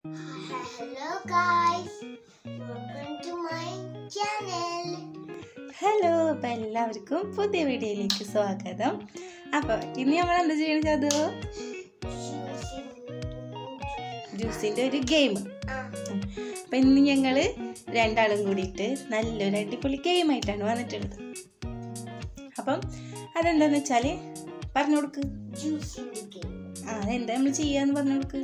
Hello guys, welcome to my channel. Hello അപ്പം എല്ലാവർക്കും പുതിയ വീഡിയോയിലേക്ക് സ്വാഗതം അപ്പോൾ ഇനി നമ്മൾ എന്താ ചെയ്യണത് അത് ജ്യൂസിൻ്റെ ഒരു ഗെയിം അപ്പം ഇന്ന് ഞങ്ങൾ രണ്ടാളും കൂടിയിട്ട് നല്ലൊരു അടിപൊളി ഗെയിമായിട്ടാണ് വന്നിട്ടുള്ളത് അപ്പം അതെന്താന്ന് വെച്ചാൽ പറഞ്ഞു കൊടുക്ക് Juice in the game. ആ അതെന്താ നമ്മൾ ചെയ്യാന്ന് പറഞ്ഞു കൊടുക്ക്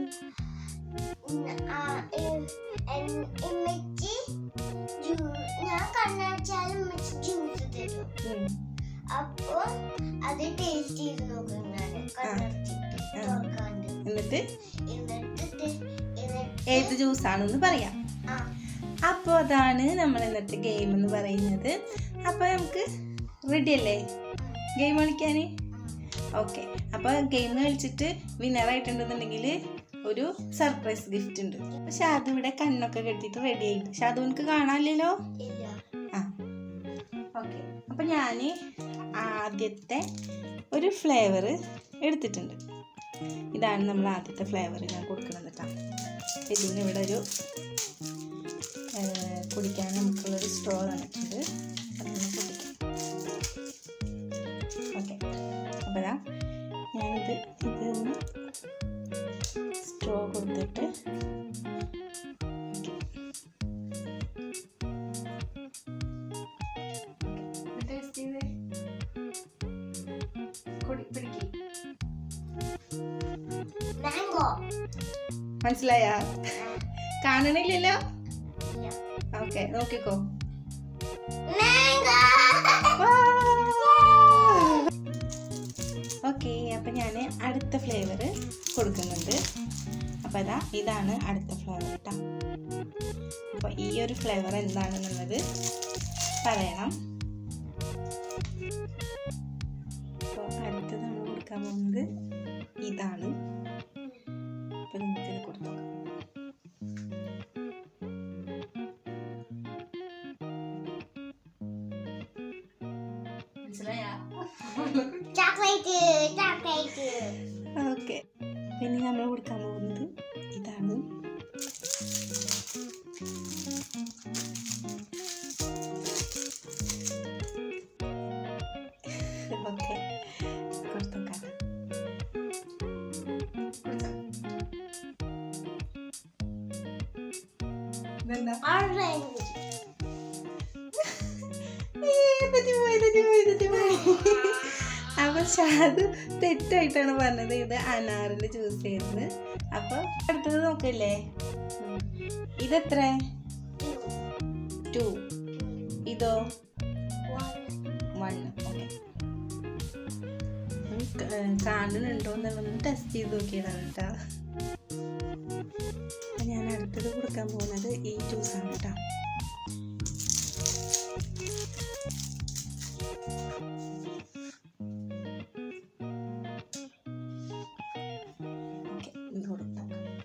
ഇമ്മച്ചി ഞാൻ കണ്ണടച്ചാലും ഇമ്മച്ചി ജ്യൂസ് തരും ഉം. അപ്പൊ അത് ടേസ്റ്റ് ചെയ്ത് നോക്കുന്നതാണ് കണ്ണടച്ചിട്ട് ആ. തുറക്കാണ്ട് എന്നിട്ട് എന്നിട്ട് ദേ- എന്നിട്ട് ഏത് ജ്യൂസാണെന്ന് പറയാം ആ അപ്പോൾ അതാണ് നമ്മൾ ഇന്നത്തെ ഗെയിം എന്ന് പറയുന്നത് അപ്പോൾ നമുക്ക് റെഡി അല്ലേ ഗെയിം കളിക്കാൻ ഓക്കെ അപ്പോൾ ഗെയിം കളിച്ചിട്ട് വിന്നറായിട്ടുണ്ടെന്നുണ്ടെങ്കിൽ ഒരു സർപ്രൈസ് ഗിഫ്റ്റ് ഉണ്ട് പക്ഷെ അതിവിടെ കണ്ണൊക്കെ കെട്ടിയിട്ട് റെഡി ആയിട്ട് പക്ഷെ അതൊന്നും കാണാനില്ലല്ലോ ഇല്ല ആ ഓക്കെ അപ്പം ഞാൻ ആദ്യത്തെ ഒരു ഫ്ലേവർ എടുത്തിട്ടുണ്ട് ഇതാണ് നമ്മൾ ആദ്യത്തെ ഫ്ലേവർ ഞാൻ കൊടുക്കുന്നത് കേട്ടോ ഇതിന് ഇവിടെ ഒരു ആ, കുടിക്കാൻ നമുക്കുള്ളൊരു സ്ട്രോ തന്നിട്ടുണ്ട് അതൊന്ന് കുടിക്കാം ഓക്കെ അപ്പോൾ ഇതാ ഞാനിത് ഇതൊന്ന് സ്ട്രോ കൊടുത്തിട്ട് ടേസ്റ്റ് ചെയ്തേ കുടി പിടിക്ക് മാംഗോ മനസ്സിലായ കാണണില്ലല്ലോ ഇല്ല ഓക്കെ നോക്കിക്കോ മാംഗോ ഓക്കെ അപ്പം ഞാൻ അടുത്ത ഫ്ലേവർ കൊടുക്കുന്നുണ്ട് അപ്പോൾ അതാ ഇതാണ് അടുത്ത ഫ്ലേവർ കേട്ടോ അപ്പോൾ ഈ ഒരു ഫ്ലേവർ എന്താണെന്നുള്ളത് പറയണം അപ്പോൾ അടുത്തത് നമ്മൾ കൊടുക്കാൻ പോകുന്നത് ഇതാണ് അപ്പോൾ നമുക്കിത് കൊടുത്തു നോക്കാം മനസ്സിലായാ ചോക്ലേറ്റ് ചോക്ലേറ്റ് ഓക്കെ പിന്നെ നമ്മൾ കൊടുക്കാൻ പോകുന്നത് ഇതാണ് ഓക്കെ കൊടുത്തോക്കാം ഇതെന്താ ഓറഞ്ച് അപ്പൊ ഷാദ് തെറ്റായിട്ടാണ് പറഞ്ഞത് ഇത് അനാറിന്റെ ജ്യൂസ് ആയിരുന്നു അപ്പൊ അടുത്തത് നോക്കില്ലേ ഉം. ഇതെത്ര ടു ഇതോ വൺ ഓക്കെ കാണുന്നുണ്ടോ എന്നുള്ളതൊന്ന് ടെസ്റ്റ് ചെയ്ത് നോക്കിയതാണ് കേട്ടോ അപ്പൊ ഞാൻ അടുത്തത് കൊടുക്കാൻ പോകുന്നത് ഈ ജ്യൂസാണ് കേട്ടോ ഓക്കെ ഇത് കൊടുത്തു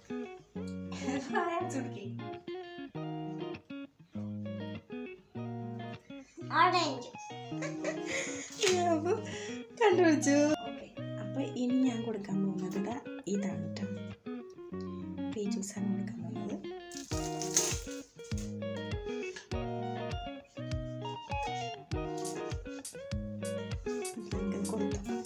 ഓറഞ്ച് അപ്പൊ കണ്ടുപിടിച്ചു ഓക്കെ അപ്പൊ ഇനി ഞാൻ കൊടുക്കാൻ പോകുന്നത് ദാ ഇതാണ് കേട്ടോ ഈ ജ്യൂസാണ് കൊടുക്കാൻ പോകുന്നത് നമുക്കിത് കൊടുത്തു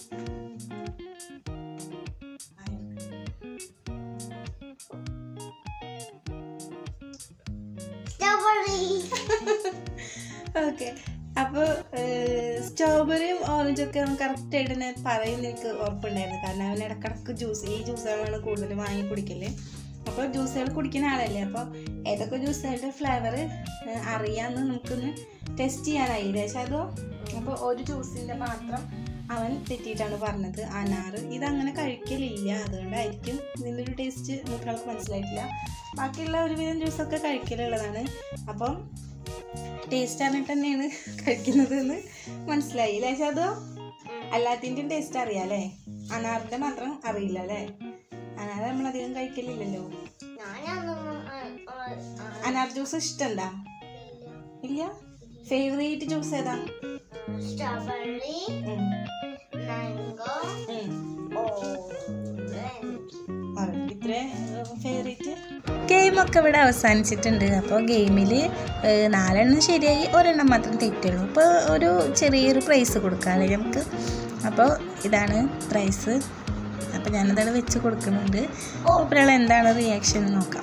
സ്ട്രോബെറി ഓക്കെ അപ്പോൾ സ്ട്രോബെറിയും ഓറഞ്ചും ഒക്കെ കറക്റ്റ് ആയിട്ട് തന്നെ പറയുന്ന എനിക്ക് ഉറപ്പുണ്ടായിരുന്നു കാരണം അവൻ ഇടക്കിടക്ക് ജ്യൂസ് ഈ ജ്യൂസുകളാണ് കൂടുതൽ വാങ്ങി കുടിക്കല് അപ്പോൾ ജ്യൂസുകൾ കുടിക്കുന്ന ആളല്ലേ അപ്പോൾ ഏതൊക്കെ ജ്യൂസുകളുടെ ഫ്ലേവർ അറിയാമെന്ന് നമുക്കൊന്ന് ടെസ്റ്റ് ചെയ്യാനായില്ലേ പക്ഷെ അതോ അപ്പോൾ ഒരു ജ്യൂസിൻ്റെ മാത്രം അവൻ തെറ്റിയിട്ടാണ് പറഞ്ഞത് അനാറ് ഇതങ്ങനെ കഴിക്കലില്ല അതുകൊണ്ടായിരിക്കും ഇതിൻ്റെ ഒരു ടേസ്റ്റ് നമുക്കാൾക്ക് മനസ്സിലായിട്ടില്ല ബാക്കിയുള്ള ഒരുവിധം ജ്യൂസൊക്കെ കഴിക്കലുള്ളതാണ് അപ്പം ടേസ്റ്റ് അറിഞ്ഞിട്ട് തന്നെയാണ് കഴിക്കുന്നത് എന്ന് മനസ്സിലായി അല്ലേ അതോ എല്ലാത്തിൻ്റെയും ടേസ്റ്റ് അറിയാം അല്ലേ അനാറിൻ്റെ മാത്രം അറിയില്ല അല്ലേ അനാർ നമ്മൾ അധികം കഴിക്കലില്ലല്ലോ ഞാനൊന്നും അനാർ ജ്യൂസ് ഇഷ്ടണ്ടാ ഇല്ല ഫേവറേറ്റ് ജ്യൂസ് ഏതാ സ്ട്രോബെറി ഉം. മാംഗോ ഉം. ഓറഞ്ച് ഓറഞ്ച് ഇത്ര ഫേവറേറ്റ് ഗെയിമൊക്കെ ഇവിടെ അവസാനിച്ചിട്ടുണ്ട് അപ്പോൾ ഗെയിമിൽ നാലെണ്ണം ശരിയായി ഒരെണ്ണം മാത്രം തെറ്റുള്ളൂ അപ്പോൾ ഒരു ചെറിയൊരു പ്രൈസ് കൊടുക്കാമല്ലേ നമുക്ക് അപ്പോൾ ഇതാണ് പ്രൈസ് അപ്പോൾ ഞാനതാണ് വെച്ച് കൊടുക്കുന്നുണ്ട് അപ്പോൾ എന്താണ് റിയാക്ഷൻ നോക്കാം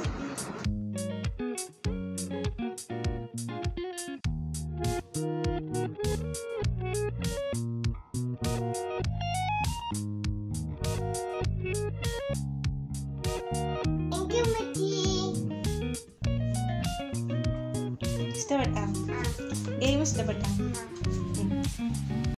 Thank you, Mickey. ഇഷ്ടപ്പെട്ടാ ഗെയിം ഇഷ്ടപ്പെട്ടാ